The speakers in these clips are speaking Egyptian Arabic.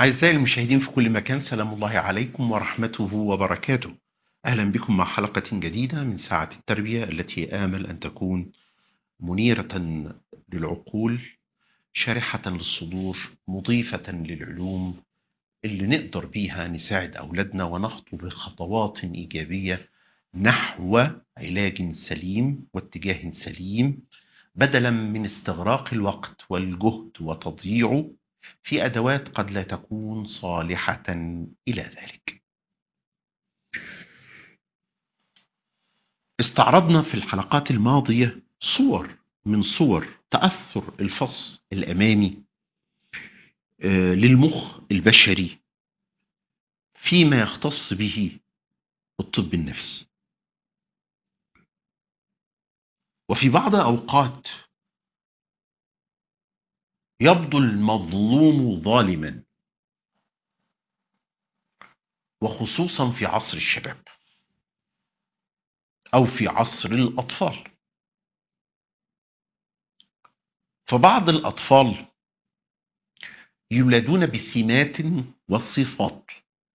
أعزائي المشاهدين في كل مكان سلام الله عليكم ورحمته وبركاته أهلا بكم مع حلقة جديدة من ساعة التربية التي آمل أن تكون منيرة للعقول شارحة للصدور مضيفة للعلوم اللي نقدر بيها نساعد أولادنا ونخطو بخطوات إيجابية نحو علاج سليم واتجاه سليم بدلا من استغراق الوقت والجهد وتضييعه في ادوات قد لا تكون صالحه الى ذلك استعرضنا في الحلقات الماضيه صور من صور تاثر الفص الامامي آه، للمخ البشري فيما يختص به الطب النفسي وفي بعض اوقات يبدو المظلوم ظالما وخصوصا في عصر الشباب او في عصر الاطفال فبعض الاطفال يولدون بسمات وصفات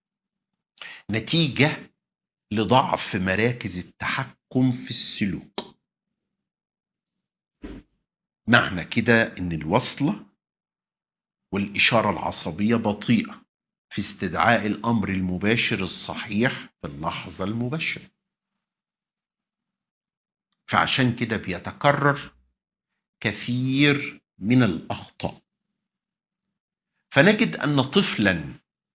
نتيجه لضعف مراكز التحكم في السلوك معنى كده ان الوصله والإشارة العصبية بطيئة في استدعاء الأمر المباشر الصحيح في اللحظة المباشرة فعشان كده بيتكرر كثير من الأخطاء فنجد أن طفلا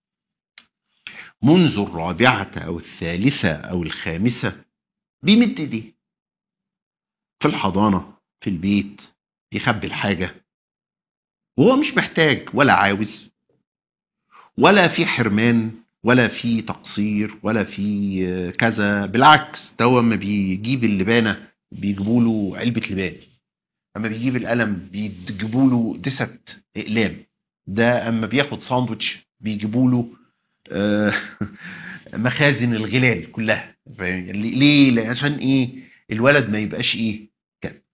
منذ الرابعة أو الثالثة أو الخامسة بيمد إيديه في الحضانة في البيت بيخبي الحاجة وهو مش محتاج ولا عاوز ولا في حرمان ولا في تقصير ولا في كذا بالعكس ده هو اما بيجيب اللبانه بيجيبوا له علبه لبان اما بيجيب القلم بيجيبوا له دست اقلام ده اما بياخد ساندوتش بيجيبوا له آه، مخازن الغلال كلها ليه عشان ايه الولد ما يبقاش ايه كده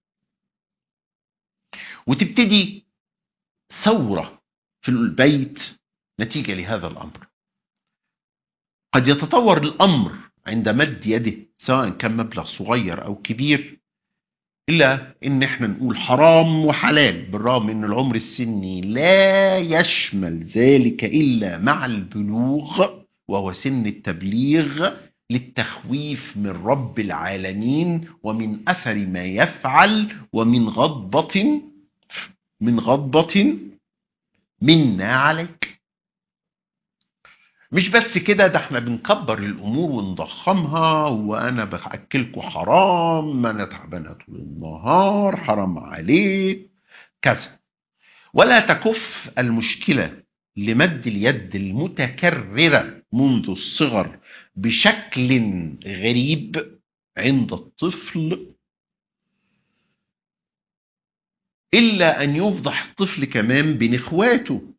وتبتدي ثورة في البيت نتيجة لهذا الأمر قد يتطور الأمر عند مد يده سواء كان مبلغ صغير أو كبير إلا إن إحنا نقول حرام وحلال بالرغم إن العمر السني لا يشمل ذلك إلا مع البلوغ وهو سن التبليغ للتخويف من رب العالمين ومن أثر ما يفعل ومن غضبة من غضبة منا عليك مش بس كده ده احنا بنكبر الامور ونضخمها وانا باكلكوا حرام ما انا تعبانه طول النهار حرام عليك كذا ولا تكف المشكله لمد اليد المتكرره منذ الصغر بشكل غريب عند الطفل إلا أن يفضح الطفل كمان بين إخواته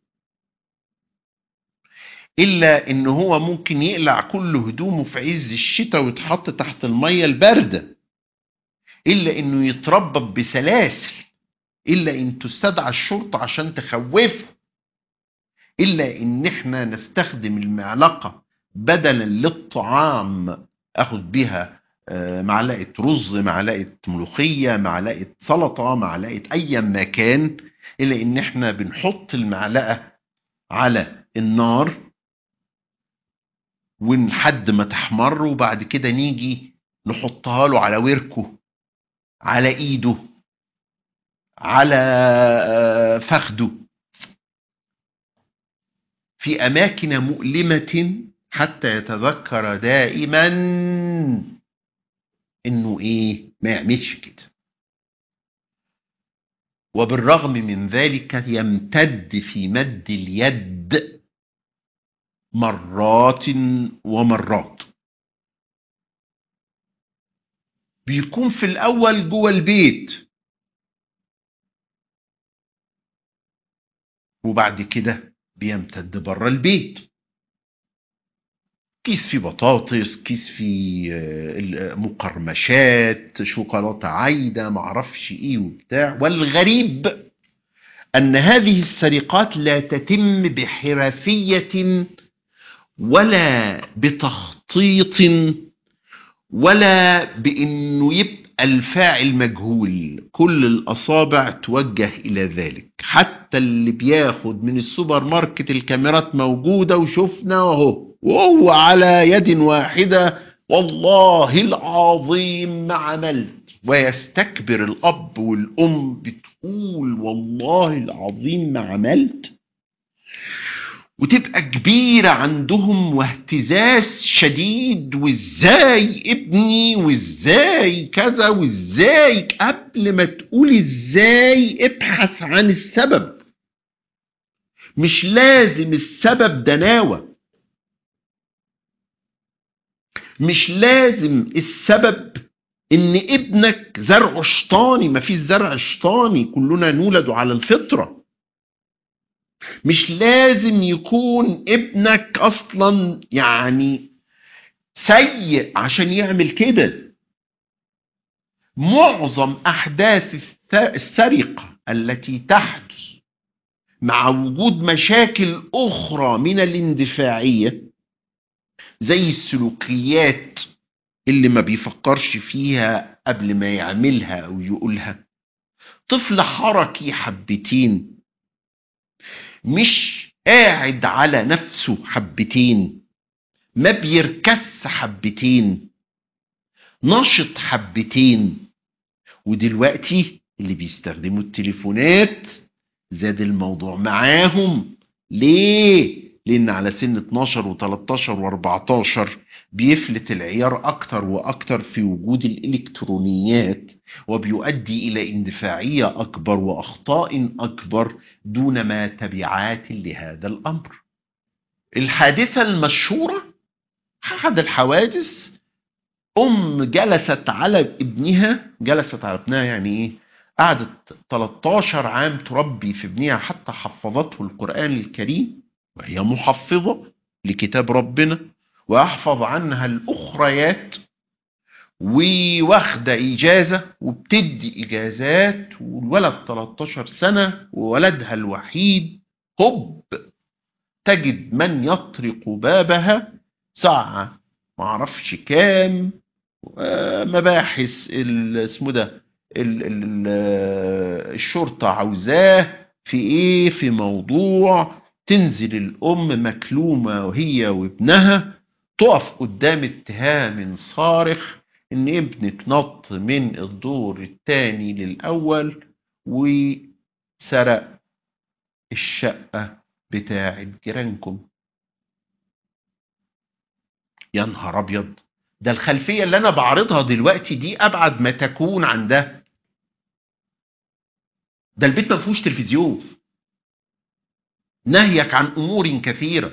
إلا إن هو ممكن يقلع كل هدومه في عز الشتاء ويتحط تحت المية الباردة إلا إنه يتربب بسلاسل إلا إن تستدعى الشرطة عشان تخوفه إلا إن إحنا نستخدم المعلقة بدلا للطعام أخد بها آه، معلقه رز معلقه ملوخيه معلقه سلطه معلقه ايا ما كان الا ان احنا بنحط المعلقه على النار ولحد ما تحمر وبعد كده نيجي نحطها له على وركه على ايده على آه، فخده في اماكن مؤلمه حتى يتذكر دائما انه ايه ما يعملش كده وبالرغم من ذلك يمتد في مد اليد مرات ومرات بيكون في الاول جوه البيت وبعد كده بيمتد بره البيت كيس فيه بطاطس كيس فيه آه، مقرمشات شوكولاته عايده معرفش ايه وبتاع والغريب أن هذه السرقات لا تتم بحرفية ولا بتخطيط ولا بأنه يبقى الفاعل مجهول كل الأصابع توجه إلى ذلك حتى اللي بياخد من السوبر ماركت الكاميرات موجودة وشفنا وهو وهو على يد واحدة والله العظيم ما عملت ويستكبر الأب والأم بتقول والله العظيم ما عملت وتبقى كبيرة عندهم واهتزاز شديد وازاي ابني وازاي كذا وازاي قبل ما تقول ازاي ابحث عن السبب مش لازم السبب دناوة مش لازم السبب ان ابنك زرع شطاني ما فيش زرع شطاني كلنا نولد على الفطره مش لازم يكون ابنك اصلا يعني سيء عشان يعمل كده معظم احداث السرقه التي تحدث مع وجود مشاكل اخرى من الاندفاعيه زي السلوكيات اللي ما بيفكرش فيها قبل ما يعملها او يقولها طفل حركي حبتين مش قاعد على نفسه حبتين ما بيركس حبتين نشط حبتين ودلوقتي اللي بيستخدموا التليفونات زاد الموضوع معاهم ليه لان على سن 12 و13 و14 بيفلت العيار اكتر واكتر في وجود الالكترونيات وبيؤدي الى اندفاعيه اكبر واخطاء اكبر دون ما تبعات لهذا الامر الحادثه المشهوره احد الحوادث ام جلست على ابنها جلست على ابنها يعني ايه قعدت 13 عام تربي في ابنها حتى حفظته القران الكريم وهي محفظه لكتاب ربنا ويحفظ عنها الاخريات وواخدة إجازة وبتدي إجازات والولد 13 سنة وولدها الوحيد هب تجد من يطرق بابها ساعة معرفش كام مباحث اسمه ده الشرطة عاوزاه في ايه في موضوع تنزل الام مكلومة وهي وابنها تقف قدام اتهام صارخ ان ابنك نط من الدور الثاني للاول وسرق الشقة بتاعة جيرانكم يا نهار ابيض ده الخلفية اللي انا بعرضها دلوقتي دي ابعد ما تكون عن ده ده البيت ما فيهوش تلفزيون نهيك عن امور كثيرة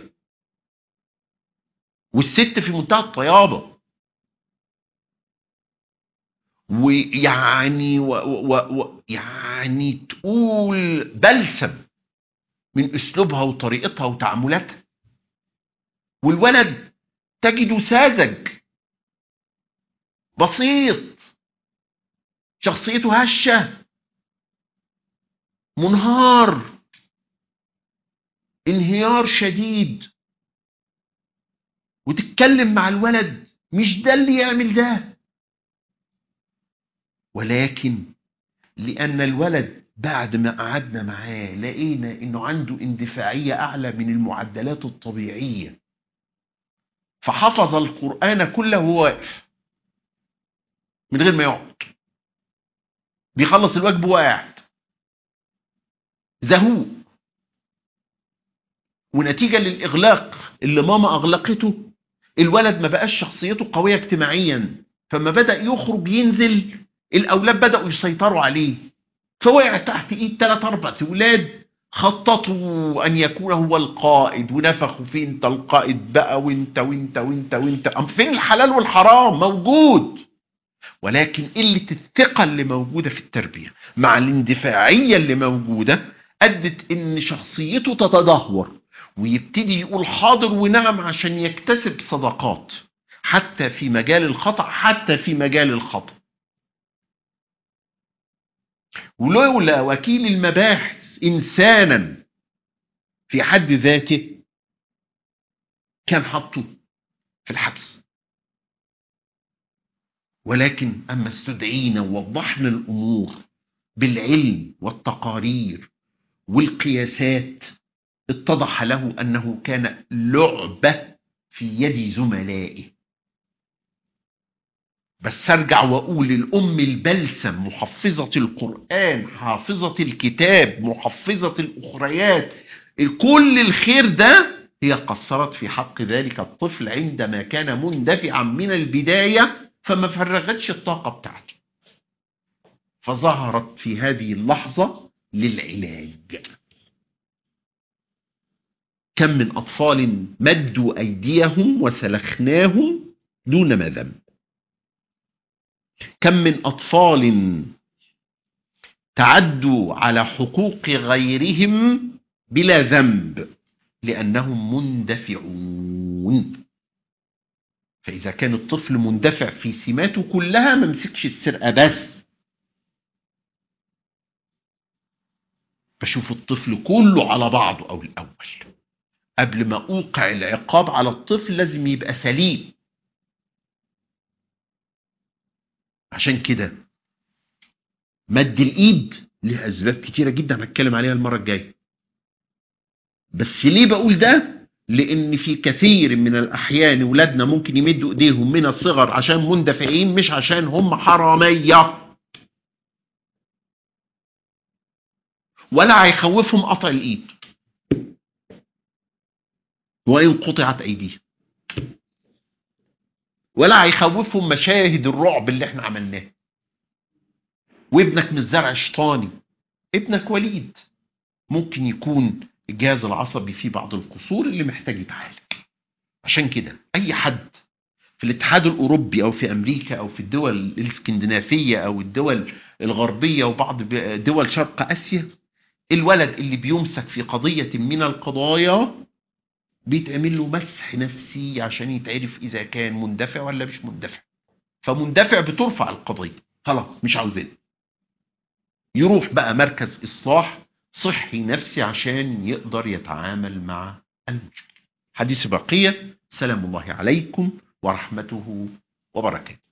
والست في منتهى الطيابه ويعني و و و يعني تقول بلسم من اسلوبها وطريقتها وتعاملاتها والولد تجده ساذج بسيط شخصيته هشه منهار انهيار شديد وتتكلم مع الولد مش ده اللي يعمل ده ولكن لأن الولد بعد ما قعدنا معاه لقينا إنه عنده اندفاعية أعلى من المعدلات الطبيعية فحفظ القرآن كله وهو واقف من غير ما يقعد بيخلص الواجب وهو قاعد زهوق ونتيجة للإغلاق اللي ماما أغلقته الولد ما بقاش شخصيته قوية اجتماعيا فما بدأ يخرج ينزل الاولاد بداوا يسيطروا عليه فوقع تحت ايد ثلاث اربع اولاد خططوا ان يكون هو القائد ونفخوا في انت القائد بقى وانت وانت وانت وانت أم فين الحلال والحرام موجود ولكن قله الثقه اللي موجوده في التربيه مع الاندفاعيه اللي موجوده ادت ان شخصيته تتدهور ويبتدي يقول حاضر ونعم عشان يكتسب صداقات حتى في مجال الخطا حتى في مجال الخطا ولولا وكيل المباحث الشخص انسانا في حد ذاته كان حطه في الحبس ولكن اما استدعينا ووضحنا الامور بالعلم والتقارير والقياسات اتضح له انه كان لعبه في يد زملائه بس ارجع واقول الام البلسم محفظه القران حافظه الكتاب محفظه الاخريات كل الخير ده هي قصرت في حق ذلك الطفل عندما كان مندفعا من البدايه فما فرغتش الطاقه بتاعته فظهرت في هذه اللحظه للعلاج كم من اطفال مدوا ايديهم وسلخناهم دون ما ذنب كم من اطفال تعدوا على حقوق غيرهم بلا ذنب لانهم مندفعون فاذا كان الطفل مندفع في سماته كلها ما مسكش السرقه بس بشوف الطفل كله على بعضه او الاول قبل ما اوقع العقاب على الطفل لازم يبقى سليم عشان كده مد الايد ليه اسباب كتيره جدا هنتكلم عليها المره الجايه بس ليه بقول ده لان في كثير من الاحيان ولادنا ممكن يمدوا ايديهم من الصغر عشان مندفعين مش عشان هم حراميه ولا هيخوفهم قطع الايد وان قطعت ايديهم ولا هيخوفهم مشاهد الرعب اللي احنا عملناها وابنك مش زرع شيطاني ابنك وليد ممكن يكون الجهاز العصبي فيه بعض القصور اللي محتاج يتعالج عشان كده اي حد في الاتحاد الاوروبي او في امريكا او في الدول الاسكندنافيه او الدول الغربيه وبعض دول شرق اسيا الولد اللي بيمسك في قضيه من القضايا بيتعمل له مسح نفسي عشان يتعرف اذا كان مندفع ولا مش مندفع فمندفع بترفع القضيه خلاص مش عاوزين يروح بقى مركز اصلاح صحي نفسي عشان يقدر يتعامل مع المشكله حديث بقيه سلام الله عليكم ورحمته وبركاته